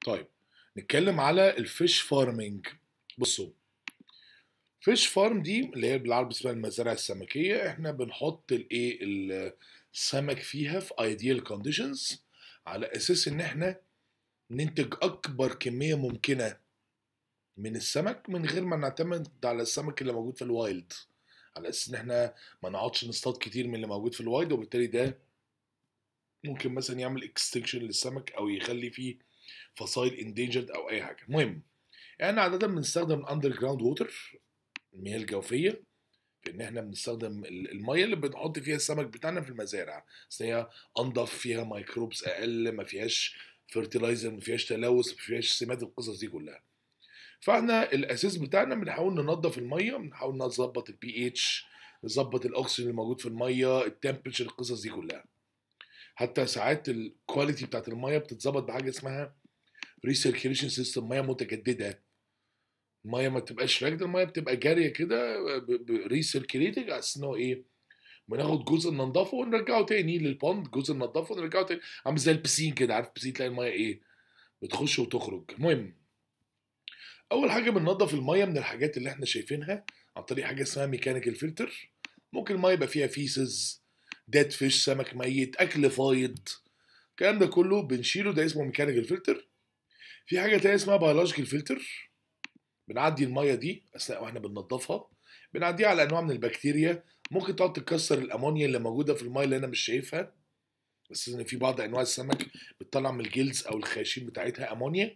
طيب نتكلم على الفيش فارمنج بصوا فيش فارم دي اللي هي بالعربي اسمها المزارع السمكيه احنا بنحط الايه السمك فيها في ايديال كونديشنز على اساس ان احنا ننتج اكبر كميه ممكنه من السمك من غير ما نعتمد على السمك اللي موجود في الوايلد على اساس ان احنا ما نقعدش نصطاد كتير من اللي موجود في الوايلد وبالتالي ده ممكن مثلا يعمل اكستنكشن للسمك او يخلي فيه فصائل اندينجرد او اي حاجه المهم احنا عاده بنستخدم اندر جراوند ووتر المياه الجوفيه في ان احنا بنستخدم الميه اللي بنحط فيها السمك بتاعنا في المزارع بس هي انضف فيها ميكروبس اقل ما فيهاش فيرتلايزر ما فيهاش تلوث ما فيهاش سمات القصص دي كلها فاحنا الاساس بتاعنا بنحاول ننظف الميه بنحاول نظبط البي اتش نظبط الاكسجين اللي موجود في الميه التمبريتشر القصص دي كلها حتى ساعات الكواليتي بتاعت الميه بتتظبط بحاجه اسمها ريسيركيليشن سيستم ميه متجدده الميه ما بتبقاش راكده الميه بتبقى جاريه كده ريسيركيليتنج على اساس ان هو ايه بناخد جزء ننضفه ونرجعه تاني للبوند جزء ننضفه ونرجعه تاني عامل زي البسين كده عارف البسين تلاقي الميه ايه بتخش وتخرج المهم اول حاجه بننضف الميه من الحاجات اللي احنا شايفينها عن طريق حاجه اسمها ميكانيكال فلتر ممكن الميه يبقى فيها فيسز ديد فيش سمك ميت اكل فايض الكلام ده كله بنشيله ده اسمه ميكانيكال فلتر في حاجه تانية اسمها بيولوجيكال فلتر بنعدي الميه دي اثناء واحنا بننضفها بنعديها على انواع من البكتيريا ممكن تقعد تكسر الامونيا اللي موجوده في الميه اللي انا مش شايفها بس ان في بعض انواع السمك بتطلع من الجلز او الخياشيم بتاعتها امونيا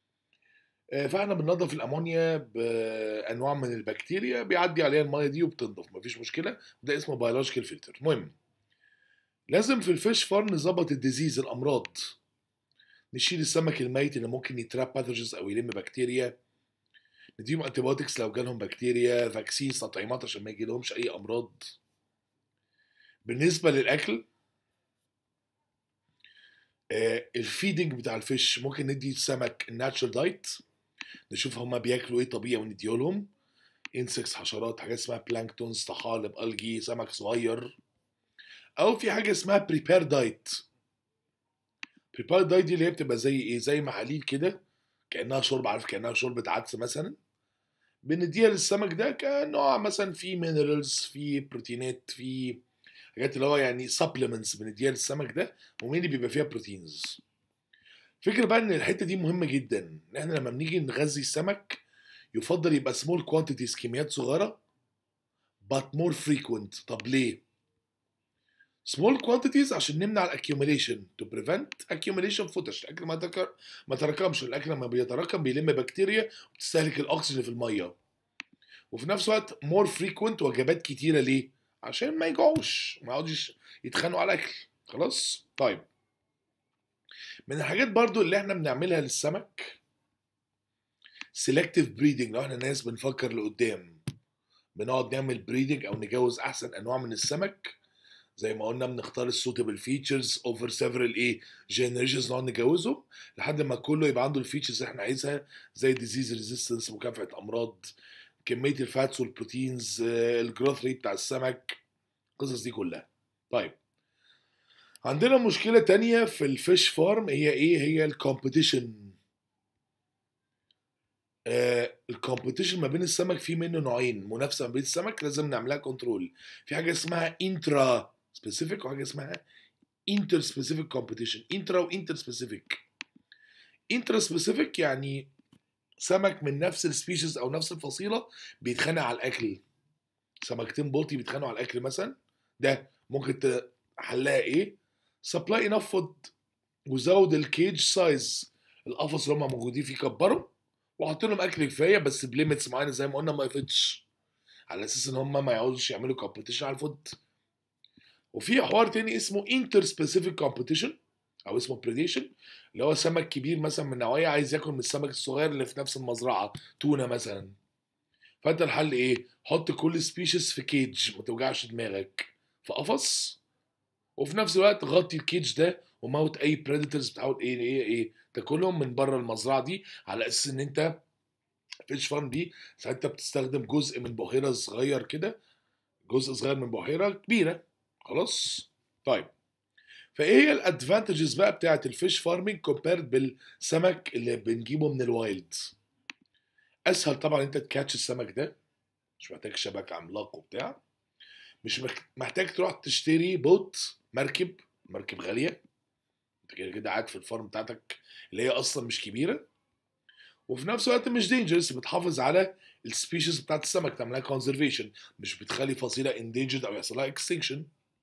فاحنا بننضف الامونيا بانواع من البكتيريا بيعدي عليها الميه دي وبتنضف مفيش مشكله ده اسمه بيولوجيكال فلتر المهم لازم في الفيش فارم نظبط الديزيز الامراض نشيل السمك الميت اللي ممكن يتراب باثوجنز او يلم بكتيريا نديهم انتيبيوتكس لو جالهم بكتيريا فاكسين تطعيمات عشان ما يجيلهمش اي امراض بالنسبه للاكل آه الفيدنج بتاع الفيش ممكن ندي السمك الناتشرال دايت نشوف هما بياكلوا ايه طبيعي ونديهولهم انسكس حشرات حاجات اسمها بلانكتونز طحالب الجي سمك صغير او في حاجه اسمها بريبير دايت بريبير دايت دي اللي هي بتبقى زي ايه زي محاليل كده كانها شوربه عارف كانها شوربه عدس مثلا بنديها للسمك ده كنوع مثلا في مينرالز في بروتينات في حاجات اللي هو يعني سبلمنتس بنديها للسمك ده ومين اللي بيبقى فيها بروتينز فكرة بقى ان الحته دي مهمه جدا ان احنا لما بنيجي نغذي السمك يفضل يبقى سمول كوانتيتيز كميات صغيره but more frequent طب ليه small quantities عشان نمنع الاكيوميليشن to prevent accumulation footage الاكل ما تكر... ما تراكمش الاكل لما بيتراكم بيلم بكتيريا وبتستهلك الاكسجين في الميه وفي نفس الوقت more frequent وجبات كتيره ليه عشان ما يجوعوش ما يقعدوش يتخانقوا على الاكل خلاص طيب من الحاجات برضو اللي احنا بنعملها للسمك selective breeding لو احنا ناس بنفكر لقدام بنقعد نعمل breeding او نجوز احسن انواع من السمك زي ما قلنا بنختار السوتبل فيتشرز اوفر سيفرال ايه جنريشنز نقعد نجوزهم لحد ما كله يبقى عنده الفيتشرز اللي احنا عايزها زي ديزيز ريزيستنس مكافحه امراض كميه الفاتس والبروتينز الجروث ريت بتاع السمك القصص دي كلها طيب عندنا مشكله تانية في الفيش فارم هي ايه هي الكومبيتيشن آه الكومبيتيشن ما بين السمك في منه نوعين منافسه ما بين السمك لازم نعملها كنترول في حاجه اسمها انترا سبيسيفيك وحاجه اسمها انتر سبيسيفيك كومبيتيشن انترا وانتر سبيسيفيك انترا سبيسيفيك يعني سمك من نفس السبيشيز او نفس الفصيله بيتخانق على الاكل سمكتين بلطي بيتخانقوا على الاكل مثلا ده ممكن حلها ايه سبلاي انف فود وزود الكيج سايز القفص اللي هم موجودين فيه كبروا وحط لهم اكل كفايه بس بليميتس معينه زي ما قلنا ما يفيدش على اساس ان هم ما يعوزوش يعملوا كومبيتيشن على الفود وفي حوار تاني اسمه انتر سبيسيفيك كومبيتيشن او اسمه بريديشن اللي هو سمك كبير مثلا من نوعيه عايز ياكل من السمك الصغير اللي في نفس المزرعه تونه مثلا فانت الحل ايه حط كل سبيشيز في كيج ما توجعش دماغك في قفص وفي نفس الوقت غطي الكيج ده وموت اي بريدتورز بتحاول ايه ايه ايه تاكلهم من بره المزرعه دي على اساس ان انت فيش فارم دي ساعتها بتستخدم جزء من بحيره صغير كده جزء صغير من بحيره كبيره خلاص طيب فايه هي الادفانتجز بقى بتاعت الفيش فارمنج كومبيرد بالسمك اللي بنجيبه من الوايلد اسهل طبعا انت تكاتش السمك ده مش محتاج شبكه عملاق وبتاع مش مح- محتاج تروح تشتري بوت مركب مركب غاليه انت كده كده قاعد في الفارم بتاعتك اللي هي اصلا مش كبيره وفي نفس الوقت مش دينجرس بتحافظ على السبيشيز بتاعت السمك تعملها كونزرفيشن مش بتخلي فصيله اندينجرد او يحصل لها اكستنكشن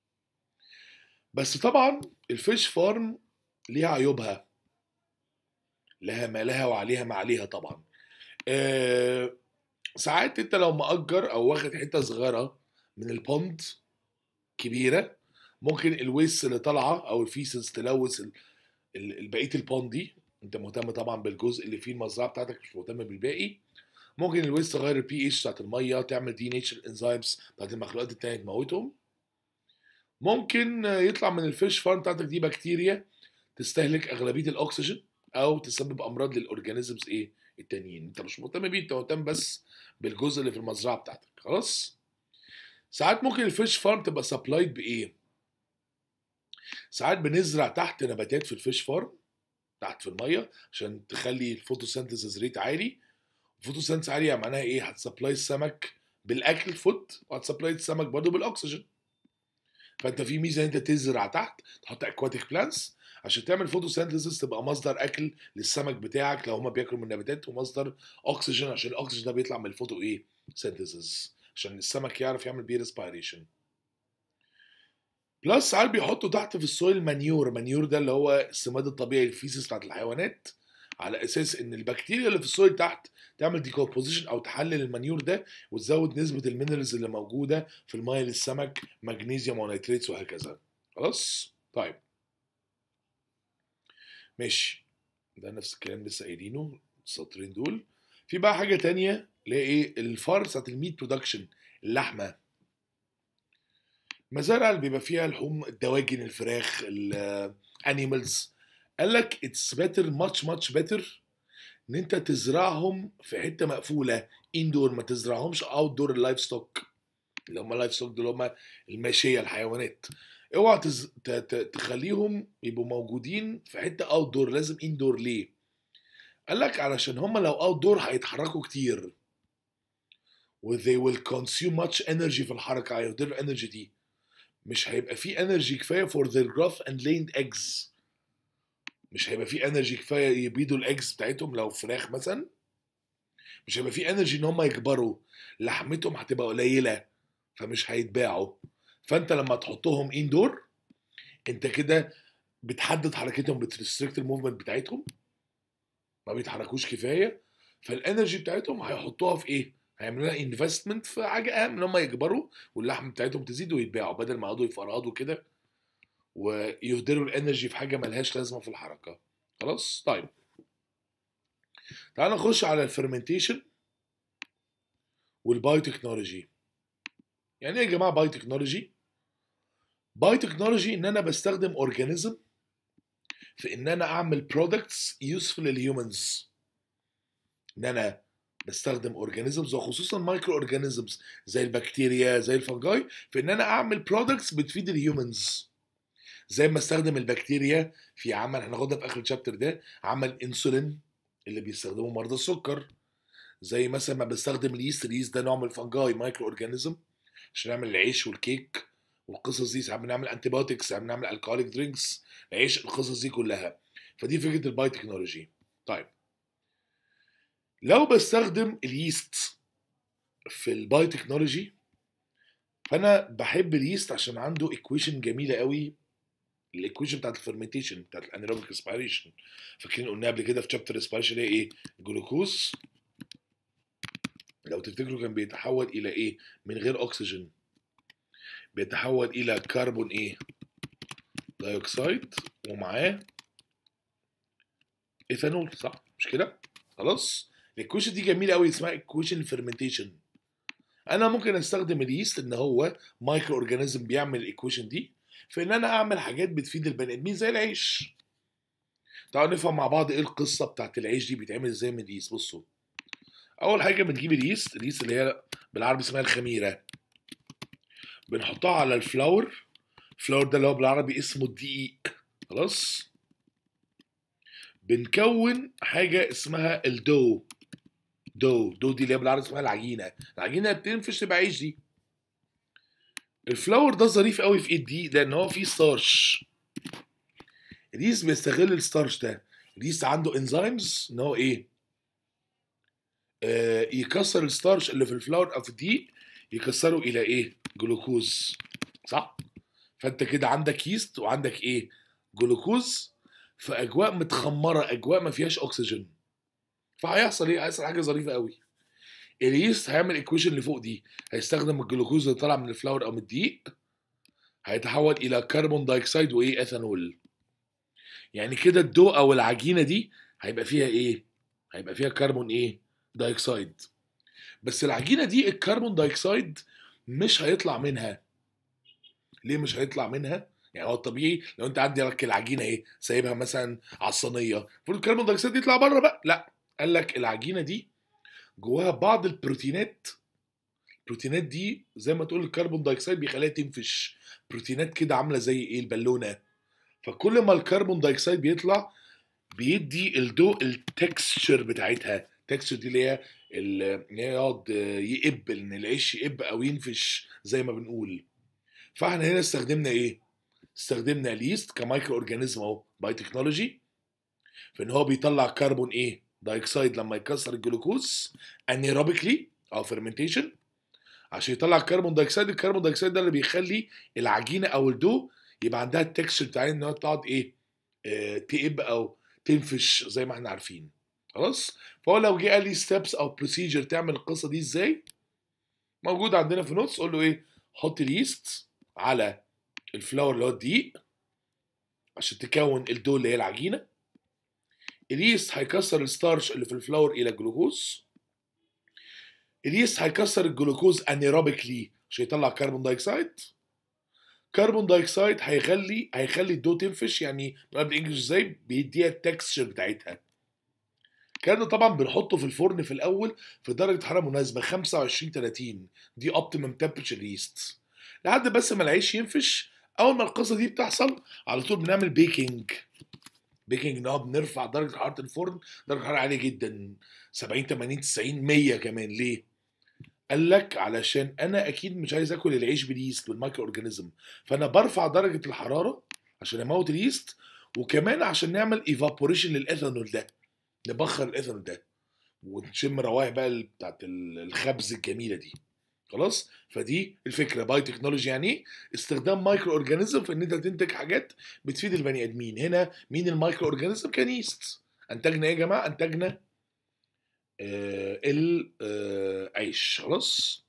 بس طبعا الفيش فارم ليها عيوبها لها ما لها وعليها ما عليها طبعا آه ساعات انت لو مأجر او واخد حته صغيره من البوند كبيره ممكن الويس اللي طالعه او الفيسز تلوث ال- ال- بقيه البوند دي انت مهتم طبعا بالجزء اللي فيه المزرعه بتاعتك مش مهتم بالباقي ممكن الويس تغير البي اتش بتاعت الميه تعمل دي نيتشر انزيمز بتاعت المخلوقات التانية تموتهم ممكن يطلع من الفيش فارم بتاعتك دي بكتيريا تستهلك اغلبيه الاكسجين او تسبب امراض للاورجانيزمز ايه التانيين انت مش مهتم بيه انت مهتم بس بالجزء اللي في المزرعه بتاعتك خلاص ساعات ممكن الفيش فارم تبقى سبلايد بايه ساعات بنزرع تحت نباتات في الفيش فارم تحت في الميه عشان تخلي الفوتوسينثيسيس ريت عالي الفوتوسينثيسيس عاليه معناها ايه هتسبلاي السمك بالاكل فود وهتسبلاي السمك برضه بالاكسجين فانت في ميزه ان انت تزرع تحت تحط اكواتيك بلانتس عشان تعمل فوتوسينثيسيس تبقى مصدر اكل للسمك بتاعك لو هما بياكلوا من النباتات ومصدر اكسجين عشان الاكسجين ده بيطلع من الفوتو ايه سينثيسيس عشان السمك يعرف يعمل بيه ريسبيريشن بلس ساعات بيحطوا تحت في السويل مانيور مانيور ده اللي هو السماد الطبيعي الفيسس بتاعت الحيوانات على اساس ان البكتيريا اللي في السويل تحت تعمل ديكومبوزيشن او تحلل المانيور ده وتزود نسبه المينرالز اللي موجوده في الميه للسمك مغنيسيوم ونيتريتس وهكذا خلاص طيب ماشي ده نفس الكلام لسه قايلينه السطرين دول في بقى حاجه تانية اللي هي ايه الفارم بتاعت الميت برودكشن اللحمه مزارع اللي بيبقى فيها لحوم الدواجن الفراخ الانيمالز قال لك اتس بيتر ماتش ماتش بيتر ان انت تزرعهم في حته مقفوله اندور ما تزرعهمش اوت دور اللايف ستوك اللي هم اللايف ستوك دول هم الماشيه الحيوانات اوعى تز... ت... ت... تخليهم يبقوا موجودين في حته اوت دور لازم اندور ليه قال لك علشان هم لو اوت دور هيتحركوا كتير و they will consume much energy في الحركه هيهدروا الانرجي دي مش هيبقى في انرجي كفايه for their growth and laying eggs مش هيبقى في انرجي كفايه يبيضوا الاجز بتاعتهم لو فراخ مثلا مش هيبقى في انرجي ان هم يكبروا لحمتهم هتبقى قليله فمش هيتباعوا فانت لما تحطهم اندور انت كده بتحدد حركتهم بتريستريكت الموفمنت بتاعتهم ما بيتحركوش كفايه فالانرجي بتاعتهم هيحطوها في ايه؟ هيعملوا لها انفستمنت في حاجه اهم ان هم يكبروا واللحم بتاعتهم تزيد ويتباعوا بدل ما يقعدوا يفرهدوا كده ويهدروا الانرجي في حاجه ملهاش لازمه في الحركه خلاص طيب تعال نخش على الفرمنتيشن والبايو تكنولوجي يعني ايه يا جماعه بايو تكنولوجي بايو تكنولوجي ان انا بستخدم اورجانيزم في ان انا اعمل برودكتس يوسفul للهيومنز ان انا بستخدم اورجانيزمز وخصوصا مايكرو اورجانيزمز زي البكتيريا زي الفنجاي في ان انا اعمل برودكتس بتفيد الهيومنز زي ما استخدم البكتيريا في عمل هناخدها في اخر الشابتر ده عمل انسولين اللي بيستخدمه مرضى السكر زي مثلا ما بستخدم اليست اليست ده نوع من الفنجاي مايكرو اورجانيزم عشان نعمل العيش والكيك والقصص دي ساعات بنعمل انتيبيوتكس ساعات بنعمل الكوليك درينكس العيش القصص دي كلها فدي فكره الباي تكنولوجي طيب لو بستخدم اليست في الباي تكنولوجي فانا بحب اليست عشان عنده ايكويشن جميله قوي الايكويشن بتاعت الفرمنتيشن بتاعت الانيروبيك ريسبيريشن فاكرين قلنا قبل كده في شابتر ريسبيريشن هي ايه جلوكوز لو تفتكروا كان بيتحول الى ايه من غير اكسجين بيتحول الى كربون ايه دايوكسيد ومعاه ايثانول صح مش كده خلاص الايكويشن دي جميله قوي اسمها ايكويشن الفرمنتيشن انا ممكن استخدم اليست ان هو مايكرو اورجانيزم بيعمل الايكويشن دي في ان انا اعمل حاجات بتفيد البني ادمين زي العيش تعالوا نفهم مع بعض ايه القصه بتاعت العيش دي بيتعمل ازاي من اليست بصوا اول حاجه بنجيب اليست اليست اللي هي بالعربي اسمها الخميره بنحطها على الفلاور فلاور ده اللي هو بالعربي اسمه الدقيق خلاص بنكون حاجه اسمها الدو دو دو دي اللي هي بالعربي اسمها العجينه العجينه بتنفش تبقى عيش دي الفلاور ده ظريف قوي في ايه الدقيق لان هو فيه ستارش اليست بيستغل الستارش ده اليست عنده انزيمز ان هو ايه آه يكسر الستارش اللي في الفلاور او في الدقيق يكسره الى ايه جلوكوز صح فانت كده عندك يست وعندك ايه جلوكوز في اجواء متخمره اجواء ما فيهاش اكسجين فهيحصل ايه هيحصل حاجه ظريفه قوي اليست هيعمل الايكويشن اللي فوق دي هيستخدم الجلوكوز اللي طالع من الفلاور او من الدقيق هيتحول الى كربون دايوكسيد وايه اثانول يعني كده الدو او العجينه دي هيبقى فيها ايه هيبقى فيها كربون ايه دايوكسيد بس العجينه دي الكربون دايوكسيد مش هيطلع منها ليه مش هيطلع منها يعني هو الطبيعي لو انت عندي لك العجينه ايه سايبها مثلا على الصينيه المفروض الكربون دايوكسيد يطلع بره بقى لا قال لك العجينه دي جواها بعض البروتينات البروتينات دي زي ما تقول الكربون دايوكسيد بيخليها تنفش بروتينات كده عامله زي ايه البالونه فكل ما الكربون دايوكسيد بيطلع بيدي الدو التكستشر بتاعتها التكستشر دي اللي هي ال- ان هي يقعد يقب ان العيش يقب او ينفش زي ما بنقول فاحنا هنا استخدمنا ايه استخدمنا اليست كمايكرو اورجانيزم اهو باي تكنولوجي في ان هو بيطلع كربون ايه دايوكسيد لما يكسر الجلوكوز انيروبيكلي او فيرمنتيشن عشان يطلع الكربون دايوكسيد الكربون دايوكسيد ده اللي بيخلي العجينه او الدو يبقى عندها التكستشر بتاع ان هي تقعد ايه آه تقب او تنفش زي ما احنا عارفين خلاص فهو لو جه قال لي ستيبس او بروسيجر تعمل القصه دي ازاي موجود عندنا في نوتس قول له ايه حط اليست على الفلاور اللي هو الدقيق عشان تكون الدو اللي هي العجينه اليست هيكسر الستارش اللي في الفلاور الى جلوكوز اليست هيكسر الجلوكوز انيروبيكلي عشان يطلع كربون دايوكسيد كربون دايوكسيد هيخلي هيخلي الدو تنفش يعني نقول بالانجلش ازاي بيديها التكستشر بتاعتها الكلام ده طبعا بنحطه في الفرن في الاول في درجه حراره مناسبه 25 30 دي اوبتيمم تمبرتشر يست لحد بس ما العيش ينفش اول ما القصه دي بتحصل على طول بنعمل بيكنج بيكنج ان هو بنرفع درجه حراره الفرن درجه حراره عاليه جدا 70 80 90 100 كمان ليه قال لك علشان انا اكيد مش عايز اكل العيش باليست بالمايكرو اورجانيزم فانا برفع درجه الحراره عشان اموت اليست وكمان عشان نعمل ايفابوريشن للايثانول ده نبخر الايثانول ده ونشم روائح بقى بتاعت الخبز الجميله دي خلاص فدي الفكره باي تكنولوجي يعني ايه استخدام مايكرو اورجانيزم في ان انت تنتج حاجات بتفيد البني ادمين هنا مين المايكرو اورجانيزم كان يست انتجنا ايه يا جماعه انتجنا آه العيش خلاص